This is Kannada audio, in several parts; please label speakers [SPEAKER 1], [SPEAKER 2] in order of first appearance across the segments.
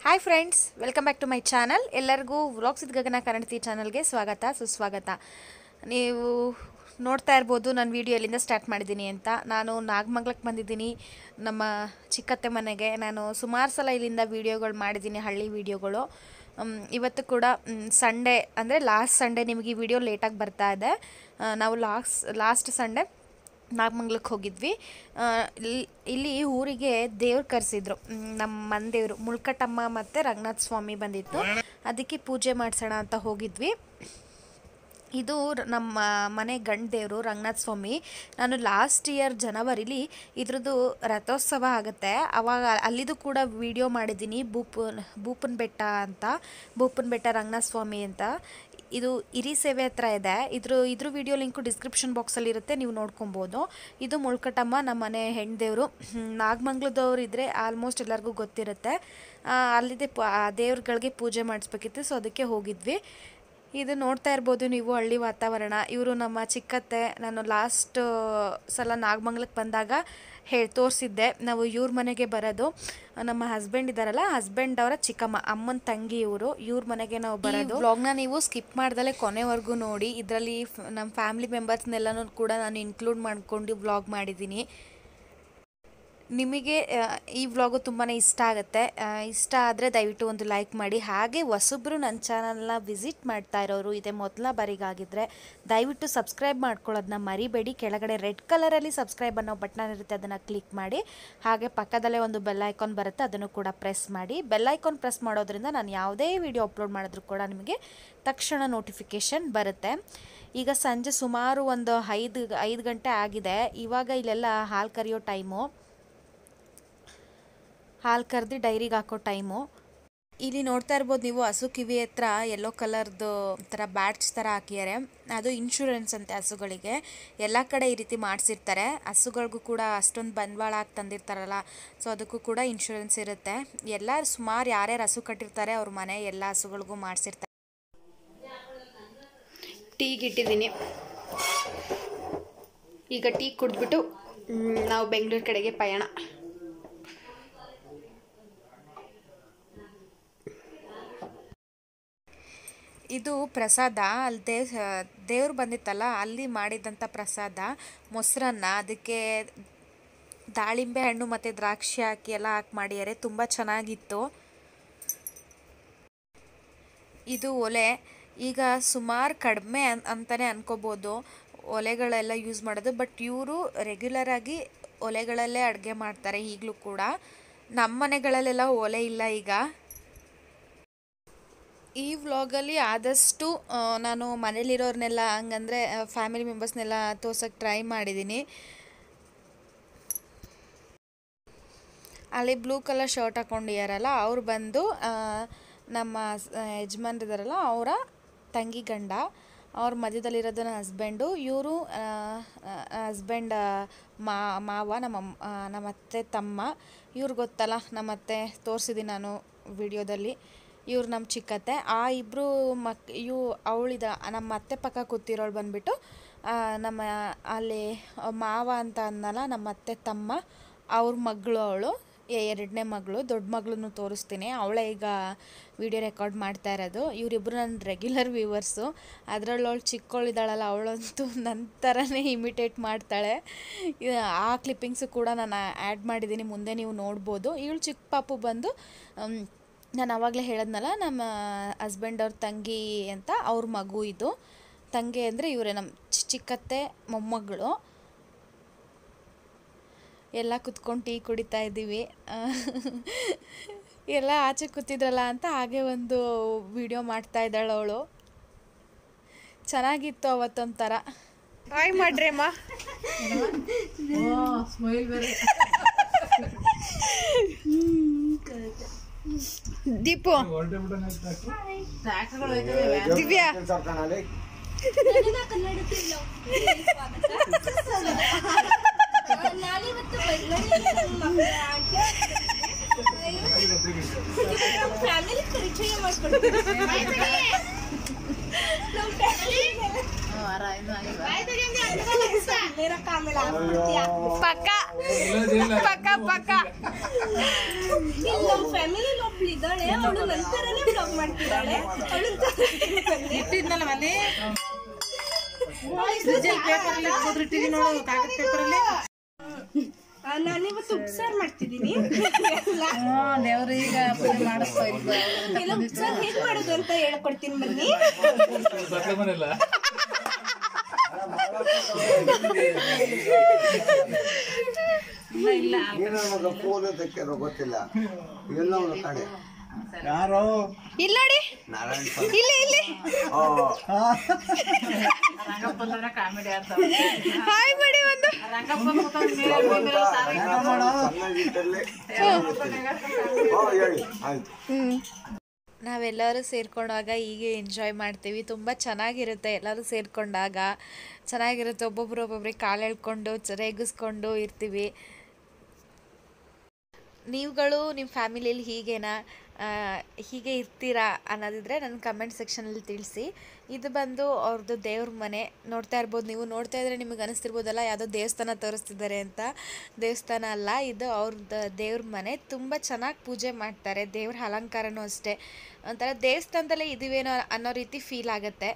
[SPEAKER 1] Hi friends welcome back to my channel ಎಲ್ಲರಿಗೂ ವ್ಲಾಗ್ಸ್ ಇದ್ ಗಗನ ಕನ್ನಡತಿ ಚಾನಲ್ಗೆ ಸ್ವಾಗತ ಸುಸ್ವಾಗತ ನೀವು ನೋಡ್ತಾ ಇರ್ಬೋದು ನನ್ನ ವಿಡಿಯೋ ಎಲ್ಲಿಂದ ಸ್ಟಾರ್ಟ್ ಮಾಡಿದ್ದೀನಿ ಅಂತ ನಾನು ನಾಗಮಂಗ್ಲಕ್ಕೆ ಬಂದಿದ್ದೀನಿ ನಮ್ಮ ಚಿಕ್ಕತ್ತೆ ಮನೆಗೆ ನಾನು ಸುಮಾರು ಸಲ ಇಲ್ಲಿಂದ ವೀಡಿಯೋಗಳು ಮಾಡಿದ್ದೀನಿ ಹಳ್ಳಿ ವೀಡಿಯೋಗಳು ಮ್, ಇವತ್ತು ಕೂಡ ಸಂಡೇ ಅಂದರೆ ಲಾಸ್ಟ್ ಸಂಡೇ ನಿಮಗೆ ಈ ವಿಡಿಯೋ ಲೇಟಾಗಿ ಬರ್ತಾ ಇದೆ ಆ, ನಾವು ಲಾಸ್ಟ್ ಲಾಸ್ಟ್ ಸಂಡೇ ನಾಗಮಂಗ್ಲಕ್ಕೆ ಹೋಗಿದ್ವಿ ಆ, ಇಲ್ಲಿ- ಇಲ್ಲಿ ಊರಿಗೆ ದೇವ್ರು ಕರೆಸಿದ್ರು ನಮ್ಮ ಮನೆ ದೇವರು ಮುಳ್ಕಟ್ಟಮ್ಮ ಮತ್ತು ರಂಗನಾಥ ಸ್ವಾಮಿ ಬಂದಿತ್ತು ಅದಕ್ಕೆ ಪೂಜೆ ಮಾಡಿಸೋಣ ಅಂತ ಹೋಗಿದ್ವಿ ಇದು ರ- ನಮ್ಮ ಮನೆ ಗಂಡ ದೇವರು ರಂಗನಾಥ ಸ್ವಾಮಿ ನಾನು ಲಾಸ್ಟ್ ಇಯರ್ ಜನವರಿಲಿ ಇದ್ರದ್ದು ರಥೋತ್ಸವ ಆಗುತ್ತೆ ಅವಾಗ ಅಲ್ಲಿದು ಕೂಡ ವಿಡಿಯೋ ಮಾಡಿದ್ದೀನಿ ಬೂಪನ್ ಬೂಪನ್ ಬೆಟ್ಟ ಅಂತ ಬೂಪನ್ ಬೆಟ್ಟ ರಂಗನಾಥ ಸ್ವಾಮಿ ಅಂತ ಇದು ಇರಿ ಸೇವೆ ಹತ್ರ ಇದೆ ಇದ್ರ ಇದ್ರ ವಿಡಿಯೋ ಲಿಂಕು ಡಿಸ್ಕ್ರಿಪ್ಷನ್ ಬಾಕ್ಸಲ್ಲಿ ಇರುತ್ತೆ ನೀವು ನೋಡ್ಕೊಬೋದು ಇದು ಮುಳ್ಕಟ್ಟಮ್ಮ ನಮ್ಮ ಮನೆ ಹೆಣ್ದೇವರು ನಾಗಮಂಗ್ಲದವ್ರು ಇದ್ದರೆ ಆಲ್ಮೋಸ್ಟ್ ಎಲ್ಲರಿಗೂ ಗೊತ್ತಿರುತ್ತೆ ಆ, ಅಲ್ಲಿದೆ ಪ ಆ ದೇವ್ರುಗಳಿಗೆ ಪೂಜೆ ಮಾಡಿಸ್ಬೇಕಿತ್ತು ಸೊ ಅದಕ್ಕೆ ಹೋಗಿದ್ವಿ ಇದು ನೋಡ್ತಾ ಇರ್ಬೋದು ನೀವು ಹಳ್ಳಿ ವಾತಾವರಣ ಇವರು ನಮ್ಮ ಚಿಕ್ಕತ್ತೆ ನಾನು ಲಾಸ್ಟ್ ಸಲ ನಾಗಮಂಗ್ಲಕ್ಕೆ ಬಂದಾಗ ಹೇಳಿ ತೋರಿಸಿದ್ದೆ ನಾವು ಇವ್ರ ಮನೆಗೆ ಬರೋದು ನಮ್ಮ ಹಸ್ಬೆಂಡ್ ಇದ್ದಾರಲ್ಲ ಹಸ್ಬೆಂಡ್ ಅವರ ಚಿಕ್ಕಮ್ಮ ಅಮ್ಮನ ತಂಗಿ ಇವರು ಇವ್ರ ಮನೆಗೆ ನಾವು ಬರೋದು ವ್ಲಾಗ್ನ ನೀವು ಸ್ಕಿಪ್ ಮಾಡ್ದಲೆ ಕೊನೆವರೆಗೂ ನೋಡಿ ಇದರಲ್ಲಿ ನಮ್ಮ ಫ್ಯಾಮಿಲಿ ಮೆಂಬರ್ಸ್ನೆಲ್ಲನೂ ಕೂಡ ನಾನು ಇನ್ಕ್ಲೂಡ್ ಮಾಡ್ಕೊಂಡು ವ್ಲಾಗ್ ಮಾಡಿದ್ದೀನಿ ನಿಮಗೆ ಆ, ಈ ವ್ಲಾಗು ತುಂಬಾ ಇಷ್ಟ ಆಗುತ್ತೆ ಆ, ಇಷ್ಟ ಆದರೆ ದಯವಿಟ್ಟು ಒಂದು ಲೈಕ್ ಮಾಡಿ ಹಾಗೆ ಹೊಸಬ್ರು ನನ್ನ ಚಾನಲ್ನ ವಿಸಿಟ್ ಮಾಡ್ತಾ ಇರೋರು ಇದೇ ಮೊದಲ ಬಾರಿಗಾಗಿದ್ದರೆ ದಯವಿಟ್ಟು ಸಬ್ಸ್ಕ್ರೈಬ್ ಮಾಡ್ಕೊಳ್ಳೋದನ್ನ ಮರಿಬೇಡಿ ಕೆಳಗಡೆ ರೆಡ್ ಕಲರಲ್ಲಿ ಸಬ್ಸ್ಕ್ರೈಬ್ ಅನ್ನೋ ಬಟನ್ ಇರುತ್ತೆ ಅದನ್ನು ಕ್ಲಿಕ್ ಮಾಡಿ ಹಾಗೆ ಪಕ್ಕದಲ್ಲೇ ಒಂದು ಬೆಲ್ ಐಕಾನ್ ಬರುತ್ತೆ ಅದನ್ನು ಕೂಡ ಪ್ರೆಸ್ ಮಾಡಿ ಬೆಲ್ ಐಕಾನ್ ಪ್ರೆಸ್ ಮಾಡೋದ್ರಿಂದ ನಾನು ಯಾವುದೇ ವಿಡಿಯೋ ಅಪ್ಲೋಡ್ ಮಾಡಿದ್ರು ಕೂಡ ನಿಮಗೆ ತಕ್ಷಣ ನೋಟಿಫಿಕೇಷನ್ ಬರುತ್ತೆ ಈಗ ಸಂಜೆ ಸುಮಾರು ಒಂದು ಐದು ಐದು ಗಂಟೆ ಆಗಿದೆ ಇವಾಗ ಇಲ್ಲೆಲ್ಲ ಹಾಲು ಕರಿಯೋ ಟೈಮು ಹಾಲು ಕರೆದು ಡೈರಿಗೆ ಹಾಕೋ ಟೈಮು ಇಲ್ಲಿ ನೋಡ್ತಾ ಇರ್ಬೋದು ನೀವು ಹಸು ಕಿವಿ ಹತ್ರ ಯೆಲ್ಲೋ ಕಲರ್ದು ಥರ ಬ್ಯಾಡ್ಜ್ ಥರ ಹಾಕಿದ್ದಾರೆ ಅದು ಇನ್ಶೂರೆನ್ಸ್ ಅಂತೆ ಹಸುಗಳಿಗೆ ಎಲ್ಲ ಕಡೆ ಈ ರೀತಿ ಮಾಡಿಸಿರ್ತಾರೆ ಹಸುಗಳಿಗೂ ಕೂಡ ಅಷ್ಟೊಂದು ಬಂಡವಾಳ ಹಾಕಿ ತಂದಿರ್ತಾರಲ್ಲ ಸೊ ಅದಕ್ಕೂ ಕೂಡ ಇನ್ಶೂರೆನ್ಸ್ ಇರುತ್ತೆ ಎಲ್ಲ ಸುಮಾರು ಯಾರ್ಯಾರು ಹಸು ಕಟ್ಟಿರ್ತಾರೆ ಅವ್ರ ಮನೆ ಎಲ್ಲ ಹಸುಗಳಿಗೂ ಮಾಡಿಸಿರ್ತಾರೆ ಟೀಗೆ ಇಟ್ಟಿದ್ದೀನಿ ಈಗ ಟೀ ಕುಡಿದ್ಬಿಟ್ಟು ಮ್, ನಾವು ಬೆಂಗಳೂರು ಕಡೆಗೆ ಪಯಣ ಇದು ಪ್ರಸಾದ ಅಲ್ಲದೆ ದೇವ್ರು ಬಂದಿತ್ತಲ್ಲ ಅಲ್ಲಿ ಮಾಡಿದಂಥ ಪ್ರಸಾದ ಮೊಸರನ್ನ ಅದಕ್ಕೆ ದಾಳಿಂಬೆ ಹಣ್ಣು ಮತ್ತು ದ್ರಾಕ್ಷಿ ಹಾಕಿ ಎಲ್ಲ ಹಾಕಿ ಮಾಡಿದ್ದಾರೆ ತುಂಬ ಚೆನ್ನಾಗಿತ್ತು ಇದು ಒಲೆ ಈಗ ಸುಮಾರು ಕಡಿಮೆ ಅನ್ ಅಂತಲೇ ಅನ್ಕೋಬೋದು ಒಲೆಗಳೆಲ್ಲ ಯೂಸ್ ಮಾಡೋದು ಬಟ್ ಇವರು ರೆಗ್ಯುಲರ್ ಆಗಿ ಒಲೆಗಳಲ್ಲೇ ಅಡುಗೆ ಮಾಡ್ತಾರೆ ಈಗಲೂ ಕೂಡ ನಮ್ಮ ಮನೆಗಳಲ್ಲೆಲ್ಲ ಒಲೆ ಇಲ್ಲ ಈಗ ಈ ವ್ಲಾಗಲ್ಲಿ ಆದಷ್ಟು ಆ, ನಾನು ಮನೇಲಿರೋರ್ನೆಲ್ಲ ಹಂಗಂದ್ರೆ ಫ್ಯಾಮಿಲಿ ಮೆಂಬರ್ಸ್ನೆಲ್ಲ ತೋರ್ಸೋಕ್ಕೆ ಟ್ರೈ ಮಾಡಿದ್ದೀನಿ ಅಲ್ಲಿ ಬ್ಲೂ ಕಲರ್ ಶರ್ಟ್ ಹಾಕೊಂಡಿದ್ದಾರಲ್ಲ ಅವ್ರು ಬಂದು ಆ, ನಮ್ಮ ಯಜಮಾನ್ರಿದಾರಲ್ಲ ಅವರ ತಂಗಿ ಗಂಡ ಅವ್ರ ಮಧ್ಯದಲ್ಲಿರೋದು ನನ್ನ ಹಸ್ಬೆಂಡು ಇವರು ಹಸ್ಬೆಂಡ್ ಮಾ ಮಾವ ನಮ್ಮ ಅಮ್ಮ- ಆ, ನಮ್ಮ ಅತ್ತೆ ತಮ್ಮ ಇವ್ರು ಗೊತ್ತಲ್ಲ ನಮ್ಮ ಅತ್ತೆ ತೋರಿಸಿದ್ದೀನಿ ನಾನು ವಿಡಿಯೋದಲ್ಲಿ ಇವ್ರು ನಮ್ಮ ಚಿಕ್ಕತ್ತೆ ಆ ಇಬ್ಬರು ಮಕ್ ಇವು ಅವಳಿದ ನಮ್ಮ ಅತ್ತೆ ಪಕ್ಕ ಕೂತಿರೋಳು ಬಂದ್ಬಿಟ್ಟು ಆ, ನಮ್ಮ ಅಲ್ಲಿ ಮಾವ ಅಂತ ಅಂದಲ್ಲ ನಮ್ಮ ಅತ್ತೆ ತಮ್ಮ ಅವ್ರ ಮಗಳು ಅವಳು ಎರಡನೇ ಮಗಳು ದೊಡ್ಡ ಮಗಳನ್ನು ತೋರಿಸ್ತೀನಿ ಅವಳೇ ಈಗ ವಿಡಿಯೋ ರೆಕಾರ್ಡ್ ಮಾಡ್ತಾ ಇರೋದು ಇವರಿಬ್ಬರು ನನ್ನ ರೆಗ್ಯುಲರ್ ವ್ಯೂವರ್ಸು ಅದರಲ್ಲಿ ಅವಳು ಚಿಕ್ಕವಳಿದ್ದಾಳಲ್ಲ ಅವಳಂತೂ ನನ್ನ ಥರನೇ ಇಮಿಟೇಟ್ ಮಾಡ್ತಾಳೆ ಇದು- ಆ ಕ್ಲಿಪ್ಪಿಂಗ್ಸು ಕೂಡ ನಾನು ಆ್ಯಡ್ ಮಾಡಿದ್ದೀನಿ ಮುಂದೆ ನೀವು ನೋಡ್ಬೋದು ಇವಳು ಚಿಕ್ಕ ಪಾಪು ಬಂದು ಮ್, ನಾನು ಆವಾಗಲೇ ಹೇಳದ್ನಲ್ಲ ನಮ್ಮ ಹಸ್ಬೆಂಡ್ ಅವ್ರ ತಂಗಿ ಅಂತ ಅವ್ರ ಮಗು ಇದು ತಂಗಿ ಅಂದರೆ ಇವರೇ ನಮ್ಮ ಚಿ- ಚಿಕ್ಕತ್ತೆ ಮೊಮ್ಮಗಳು ಎಲ್ಲ ಕುತ್ಕೊಂಡು ಟೀ ಕುಡಿತಾ ಇದ್ದೀವಿ ಎಲ್ಲ ಆಚೆ ಕೂತಿದ್ರಲ್ಲ ಅಂತ ಹಾಗೆ ಒಂದು ವಿಡಿಯೋ ಮಾಡ್ತಾ ಇದ್ದಾಳೆ ಅವಳು ಚೆನ್ನಾಗಿತ್ತು ಅವತ್ತೊಂಥರ ಹಾಯ್ ಮಾಡ್ರಿ ಅಮ್ಮ ದೀಪು ದಿವ್ಯಾ
[SPEAKER 2] ನಾಳೆ ಮತ್ತು ಫ್ಯಾಮಿಲಿ ಪರಿಚಯ ಮಾಡ್ಕೊಡ್ತೀನಿ
[SPEAKER 1] ಪಕ್ಕ ಪಕ್ಕ ಪಕ್ಕ
[SPEAKER 2] ನಮ್ಮ ಫ್ಯಾಮಿಲಿ ಒಬ್ಳು ಇದ್ದಾಳೆ ಅವಳು ನಂತರನೇ ಬ್ಲಾಗ್ ಮಾಡ್ತಿದ್ದಾಳೆ ಅವಳು
[SPEAKER 3] ಇಟ್ಟಿದ್ನಲ್ಲ ಮನೆ ಪೇಪರಲ್ಲಿ ಇಟ್ಟಿದ್ದೀನಿ ನೋಡು ಕಾಗದ ಪೇಪರಲ್ಲಿ
[SPEAKER 2] ನಾನಿವತ್ತು ಉಪ್ಸಾರ್ ಮಾಡ್ತಿದ್ದೀನಿ
[SPEAKER 3] ದೇವ್ರು ಈಗ ಪೂಜೆ ಮಾಡಿಸ್ತಾ ಇದ್ದ
[SPEAKER 2] ಎಲ್ಲ ಉಪ್ಸಾರ್ ಹೇಗ್ ಮಾಡೋದು ಅಂತ ಹೇಳ್ಕೊಡ್ತೀನಿ ಬನ್ನಿ
[SPEAKER 4] ನೀನು ಫೋನ್ ತೆಕ್ಕಿರೋ ಗೊತ್ತಿಲ್ಲ ಎಲ್ಲ ಅವನು ಕಡೆ
[SPEAKER 5] ಯಾರೋ
[SPEAKER 1] ಇಲ್ಲಿ ನೋಡಿ
[SPEAKER 4] ನಾರಾಯಣ ಸ್ವಾಮಿ.
[SPEAKER 1] ಇಲ್ಲಿ ಇಲ್ಲಿ
[SPEAKER 4] ಓ,
[SPEAKER 3] ರಂಗಪ್ಪ ಅಂದ್ರೆ ಕಾಮಿಡಿ ಅಂತ
[SPEAKER 1] ಹಾಯ್ ಮಾಡಿ ಒಂದು
[SPEAKER 3] ರಂಗಪ್ಪ ಕೂತ್ಕೊಂಡ್ ಮೇಲೆ
[SPEAKER 4] ಭಗವಂತ ಚೆನ್ನಾಗಿಟ್ಟಲ್ಲಿ ಓ ಹೇಳಿ ಆಯ್ತು
[SPEAKER 1] ನಾವೆಲ್ಲರೂ ಸೇರ್ಕೊಂಡಾಗ ಹೀಗೆ ಎಂಜಾಯ್ ಮಾಡ್ತೀವಿ ತುಂಬ ಚೆನ್ನಾಗಿರುತ್ತೆ ಎಲ್ಲರೂ ಸೇರ್ಕೊಂಡಾಗ ಚೆನ್ನಾಗಿರುತ್ತೆ ಒಬ್ಬೊಬ್ರು ಒಬ್ಬೊಬ್ರಿಗೆ ಕಾಲು ಎಳ್ಕೊಂಡು ಚ- ರೇಗಿಸ್ಕೊಂಡು ಇರ್ತೀವಿ ನೀವುಗಳು ನಿಮ್ಮ ಫ್ಯಾಮಿಲಿಯಲ್ಲಿ ಹೀಗೇನಾ ಆ, ಹೀಗೆ ಇರ್ತೀರಾ ಅನ್ನೋದಿದ್ರೆ ನನ್ನ ಕಮೆಂಟ್ ಸೆಕ್ಷನಲ್ಲಿ ತಿಳಿಸಿ ಇದು ಬಂದು ಅವ್ರದ್ದು ದೇವ್ರ ಮನೆ ನೋಡ್ತಾ ಇರ್ಬೋದು ನೀವು ನೋಡ್ತಾ ಇದ್ರೆ ನಿಮಗೆ ಅನಿಸ್ತಿರ್ಬೋದಲ್ಲ ಯಾವುದೋ ದೇವಸ್ಥಾನ ತೋರಿಸ್ತಿದ್ದಾರೆ ಅಂತ ದೇವಸ್ಥಾನ ಅಲ್ಲ ಇದು ಅವ್ರದ್ದು ದೇವ್ರ ಮನೆ ತುಂಬ ಚೆನ್ನಾಗಿ ಪೂಜೆ ಮಾಡ್ತಾರೆ ದೇವ್ರ ಅಲಂಕಾರನೂ ಅಷ್ಟೇ ಒಂಥರ ದೇವಸ್ಥಾನದಲ್ಲೇ ಇದೀವೇನೋ ಅನ್ನೋ ರೀತಿ ಫೀಲ್ ಆಗುತ್ತೆ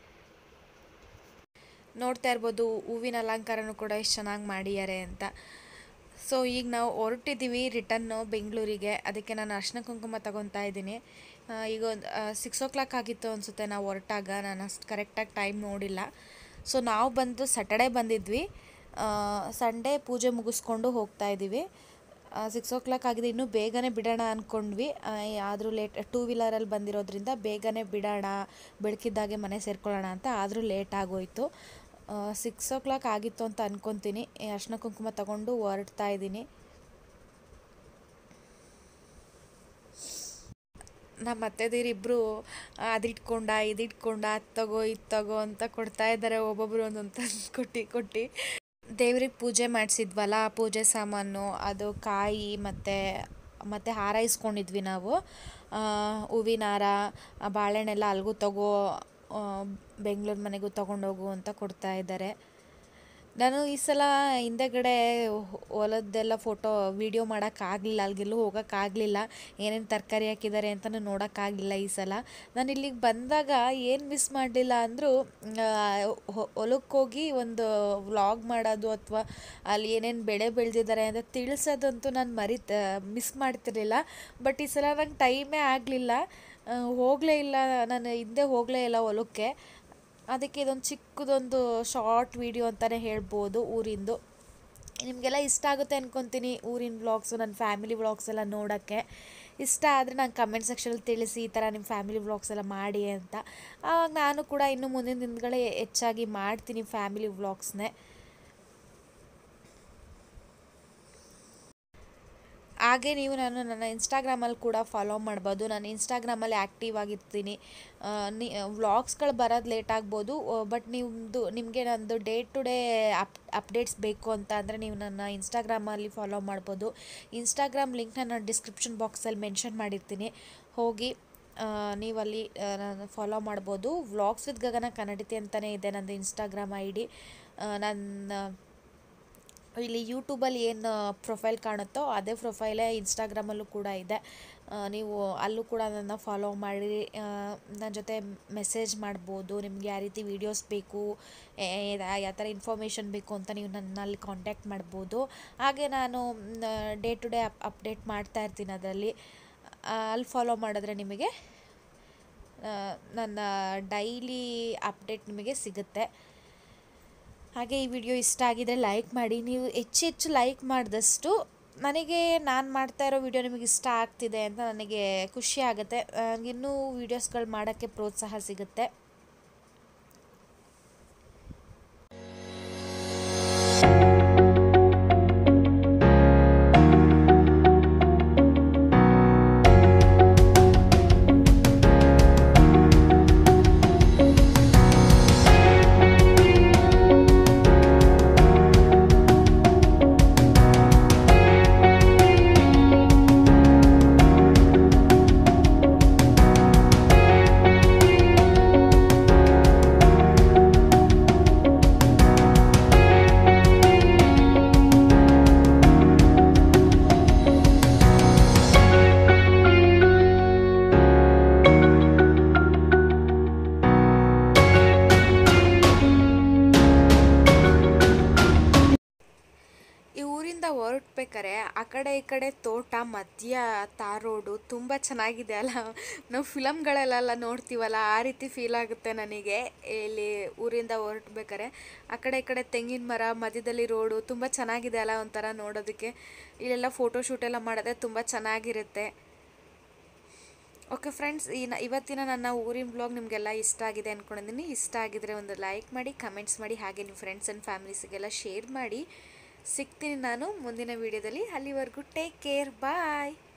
[SPEAKER 1] ನೋಡ್ತಾ ಇರ್ಬೋದು ಹೂವಿನ ಅಲಂಕಾರನೂ ಕೂಡ ಎಷ್ಟು ಚೆನ್ನಾಗಿ ಮಾಡಿದ್ದಾರೆ ಅಂತ ಸೊ ಈಗ ನಾವು ಹೊರಟಿದ್ದೀವಿ ರಿಟನ್ನು ಬೆಂಗಳೂರಿಗೆ ಅದಕ್ಕೆ ನಾನು ಅರ್ಶಿನ ಕುಂಕುಮ ತಗೊತಾ ಇದ್ದೀನಿ ಆ, ಈಗ ಒಂದು ಸಿಕ್ಸ್ ಓ ಕ್ಲಾಕ್ ಆಗಿತ್ತು ಅನಿಸುತ್ತೆ ನಾವು ಹೊರಟಾಗ ನಾನು ಅಷ್ಟು ಕರೆಕ್ಟಾಗಿ ಟೈಮ್ ನೋಡಿಲ್ಲ ಸೊ ನಾವು ಬಂದು ಸಟರ್ಡೇ ಬಂದಿದ್ವಿ ಸಂಡೇ ಪೂಜೆ ಮುಗಿಸ್ಕೊಂಡು ಹೋಗ್ತಾ ಇದ್ದೀವಿ ಸಿಕ್ಸ್ ಓ ಕ್ಲಾಕ್ ಆಗಿದೆ ಇನ್ನೂ ಬೇಗನೆ ಬಿಡೋಣ ಅಂದ್ಕೊಂಡ್ವಿ ಆದರೂ ಲೇಟ್ ಟೂ ವೀಲರಲ್ಲಿ ಬಂದಿರೋದ್ರಿಂದ ಬೇಗನೆ ಬಿಡೋಣ ಬೆಳಕಿದ್ದಾಗೆ ಮನೆ ಸೇರ್ಕೊಳ್ಳೋಣ ಅಂತ ಆದರೂ ಲೇಟ್ ಆಗೋಯ್ತು ಸಿಕ್ಸ್ ಓ ಕ್ಲಾಕ್ ಆಗಿತ್ತು ಅಂತ ಅನ್ಕೊತೀನಿ ಈ ಅರ್ಶಿನ ಕುಂಕುಮ ತಗೊಂಡು ಹೊರಡ್ತಾ ಇದ್ದೀನಿ ನಮ್ಮ ಅತ್ತೆದಿರಿಬ್ಬರು ಅದಿಟ್ಕೊಂಡ ಇದಿಟ್ಕೊಂಡ ಅದು ತಗೋ ಇದು ತಗೋ ಅಂತ ಕೊಡ್ತಾ ಇದ್ದಾರೆ ಒಬ್ಬೊಬ್ಬರು ಒಂದೊಂದು ತಂದು ಕೊಟ್ಟು ಕೊಟ್ಟು ದೇವ್ರಿಗೆ ಪೂಜೆ ಮಾಡಿಸಿದ್ವಲ್ಲ ಪೂಜೆ ಸಾಮಾನು ಅದು ಕಾಯಿ ಮತ್ತು ಮತ್ತು ಹಾರ ಇಸ್ಕೊಂಡಿದ್ವಿ ನಾವು ಆ, ಹೂವಿನ ಹಾರ ಆ ಬಾಳೆಹಣ್ಣೆಲ್ಲ ಅಲ್ಲಿಗೂ ತಗೋ ಬೆಂಗಳೂರು ಮನೆಗೂ ತೊಗೊಂಡೋಗು ಅಂತ ಕೊಡ್ತಾ ಇದ್ದಾರೆ ನಾನು ಈ ಸಲ ಹಿಂದೆಗಡೆ ಹೊಲದ್ದೆಲ್ಲ ಫೋಟೋ ವೀಡಿಯೋ ಮಾಡೋಕ್ಕಾಗಲಿಲ್ಲ ಅಲ್ಲಿಗೆಲ್ಲೂ ಹೋಗೋಕ್ಕಾಗಲಿಲ್ಲ ಏನೇನು ತರಕಾರಿ ಹಾಕಿದ್ದಾರೆ ಅಂತಲೂ ನೋಡೋಕ್ಕಾಗಲಿಲ್ಲ ಈ ಸಲ ನಾನು ಇಲ್ಲಿಗೆ ಬಂದಾಗ ಏನು ಮಿಸ್ ಮಾಡಲಿಲ್ಲ ಅಂದರೂ ಹೊಲಕ್ಕೆ ಹೋಗಿ ಒಂದು ವ್ಲಾಗ್ ಮಾಡೋದು ಅಥವಾ ಅಲ್ಲಿ ಏನೇನು ಬೆಳೆ ಬೆಳೆದಿದ್ದಾರೆ ಅಂತ ತಿಳಿಸೋದಂತೂ ನಾನು ಮರಿತ ಮಿಸ್ ಮಾಡ್ತಿರ್ಲಿಲ್ಲ ಬಟ್ ಈ ಸಲ ನಂಗೆ ಟೈಮೇ ಆಗಲಿಲ್ಲ ಹೋಗಲೇ ಇಲ್ಲ ನಾನು ಹಿಂದೆ ಹೋಗಲೇ ಇಲ್ಲ ಹೊಲಕ್ಕೆ ಅದಕ್ಕೆ ಇದೊಂದು ಚಿಕ್ಕದೊಂದು ಶಾರ್ಟ್ ವಿಡಿಯೋ ಅಂತಲೇ ಹೇಳ್ಬೋದು ಊರಿಂದು ನಿಮಗೆಲ್ಲ ಇಷ್ಟ ಆಗುತ್ತೆ ಅಂದ್ಕೊತೀನಿ ಊರಿನ ವ್ಲಾಗ್ಸು ನನ್ನ ಫ್ಯಾಮಿಲಿ ವ್ಲಾಗ್ಸ್ ಎಲ್ಲ ನೋಡೋಕ್ಕೆ ಇಷ್ಟ ಆದರೆ ನಂಗೆ ಕಮೆಂಟ್ ಸೆಕ್ಷನಲ್ಲಿ ತಿಳಿಸಿ ಈ ಥರ ನಿಮ್ಮ ಫ್ಯಾಮಿಲಿ ವ್ಲಾಗ್ಸ್ ಎಲ್ಲ ಮಾಡಿ ಅಂತ ಆವಾಗ ನಾನು ಕೂಡ ಇನ್ನು ಮುಂದಿನ ದಿನಗಳೇ ಹೆಚ್ಚಾಗಿ ಮಾಡ್ತೀನಿ ಫ್ಯಾಮಿಲಿ ವ್ಲಾಗ್ಸ್ನೇ ಹಾಗೆ ನೀವು ನಾನು ನನ್ನ ಇನ್ಸ್ಟಾಗ್ರಾಮಲ್ಲಿ ಕೂಡ ಫಾಲೋ ಮಾಡ್ಬೋದು ನಾನು ಇನ್ಸ್ಟಾಗ್ರಾಮಲ್ಲಿ ಆ್ಯಕ್ಟಿವ್ ಆಗಿರ್ತೀನಿ ಆ, ನಿ ವ್ಲಾಗ್ಸ್ಗಳು ಬರೋದು ಲೇಟ್ ಆಗ್ಬೋದು ಬಟ್ ನಿಮ್ಮದು ನಿಮಗೆ ನಂದು day to day up updates ಬೇಕು ಅಂತ ಅಂದರೆ ನೀವು ನನ್ನ ಇನ್ಸ್ಟಾಗ್ರಾಮಲ್ಲಿ ಫಾಲೋ ಮಾಡ್ಬೋದು ಇನ್ಸ್ಟಾಗ್ರಾಮ್ ಲಿಂಕ್ನ ನಾನು ಡಿಸ್ಕ್ರಿಪ್ಷನ್ ಬಾಕ್ಸಲ್ಲಿ ಮೆನ್ಷನ್ ಮಾಡಿರ್ತೀನಿ ಹೋಗಿ ಆ, ನೀವಲ್ಲಿ ನಾನು ಫಾಲೋ ಮಾಡ್ಬೋದು ವ್ಲಾಗ್ಸ್ ವಿತ್ ಗಗನ ಕನ್ನಡತಿ ಅಂತಲೇ ಇದೆ ನಂದು ಇನ್ಸ್ಟಾಗ್ರಾಮ್ ಐ ಡಿ ನನ್ನ ಇಲ್ಲಿ ಯೂಟ್ಯೂಬಲ್ಲಿ ಏನು ಪ್ರೊಫೈಲ್ ಕಾಣುತ್ತೋ ಅದೇ ಪ್ರೊಫೈಲೇ ಇನ್ಸ್ಟಾಗ್ರಾಮಲ್ಲೂ ಕೂಡ ಇದೆ ಆ, ನೀವು ಅಲ್ಲೂ ಕೂಡ ನನ್ನ ಫಾಲೋ ಮಾಡಿ ನನ್ನ ಜೊತೆ ಮೆಸೇಜ್ ಮಾಡ್ಬೋದು ನಿಮ್ಗೆ ಯಾವ ರೀತಿ ವೀಡಿಯೋಸ್ ಬೇಕು ಯಾವ ಥರ ಇನ್ಫಾರ್ಮೇಷನ್ ಬೇಕು ಅಂತ ನೀವು ನನ್ನ ಅಲ್ಲಿ ಕಾಂಟ್ಯಾಕ್ಟ್ ಮಾಡ್ಬೋದು ಹಾಗೆ ನಾನು day to day up update ಮಾಡ್ತಾ ಇರ್ತೀನಿ ಅದರಲ್ಲಿ ಆ, ಅಲ್ಲಿ ಫಾಲೋ ಮಾಡಿದ್ರೆ ನಿಮಗೆ ಆ, ನನ್ನ ಡೈಲಿ ಅಪ್ಡೇಟ್ ನಿಮಗೆ ಸಿಗುತ್ತೆ ಹಾಗೆ ಈ ವಿಡಿಯೋ ಇಷ್ಟ ಆಗಿದರೆ ಲೈಕ್ ಮಾಡಿ ನೀವು ಹೆಚ್ಚು ಹೆಚ್ಚು ಲೈಕ್ ಮಾಡಿದಷ್ಟು ನನಗೆ ನಾನು ಮಾಡ್ತಾ ಇರೋ ವಿಡಿಯೋ ನಿಮಗೆ ಇಷ್ಟ ಆಗ್ತಿದೆ ಅಂತ ನನಗೆ ಖುಷಿ ಆಗುತ್ತೆ ನನಗಿನ್ನೂ ವೀಡಿಯೋಸ್ಗಳು ಮಾಡೋಕ್ಕೆ ಪ್ರೋತ್ಸಾಹ ಸಿಗುತ್ತೆ ಊರಿಂದ ಹೊರಟ್ಬೇಕಾರೆ ಆ ಕಡೆ ಈ ಕಡೆ ತೋಟ ಮಧ್ಯ ತಾರ್ ರೋಡು ತುಂಬ ಚೆನ್ನಾಗಿದೆ ಅಲ್ಲ ನಾವು ಫಿಲಮ್ಗಳಲ್ಲೆಲ್ಲ ನೋಡ್ತೀವಲ್ಲ ಆ ರೀತಿ ಫೀಲ್ ಆಗುತ್ತೆ ನನಗೆ ಇಲ್ಲಿ ಊರಿಂದ ಹೊರಟ್ಬೇಕಾರೆ ಆ ಕಡೆ ಈ ಕಡೆ ತೆಂಗಿನ ಮರ ಮಧ್ಯದಲ್ಲಿ ರೋಡು ತುಂಬ ಚೆನ್ನಾಗಿದೆ ಅಲ್ಲ ಒಂಥರ ನೋಡೋದಕ್ಕೆ ಇಲ್ಲೆಲ್ಲ ಫೋಟೋ ಶೂಟ್ ಎಲ್ಲ ಮಾಡಿದ್ರೆ ತುಂಬ ಚೆನ್ನಾಗಿರುತ್ತೆ ಓಕೆ ಫ್ರೆಂಡ್ಸ್ ಈ ನ- ಇವತ್ತಿನ ನನ್ನ ಊರಿನ ಬ್ಲಾಗ್ ನಿಮಗೆಲ್ಲ ಇಷ್ಟ ಆಗಿದೆ ಅಂದ್ಕೊಂಡಿದ್ದೀನಿ ಇಷ್ಟ ಆಗಿದ್ರೆ ಒಂದು ಲೈಕ್ ಮಾಡಿ ಕಮೆಂಟ್ಸ್ ಮಾಡಿ ಹಾಗೆ ನಿಮ್ಮ ಫ್ರೆಂಡ್ಸ್ ಆ್ಯಂಡ್ ಫ್ಯಾಮಿಲೀಸಿಗೆಲ್ಲ ಶೇರ್ ಮಾಡಿ ಸಿಗ್ತೀನಿ ನಾನು ಮುಂದಿನ ವೀಡಿಯೋದಲ್ಲಿ ಅಲ್ಲಿವರೆಗೂ ಟೇಕ್ ಕೇರ್ ಬಾಯ್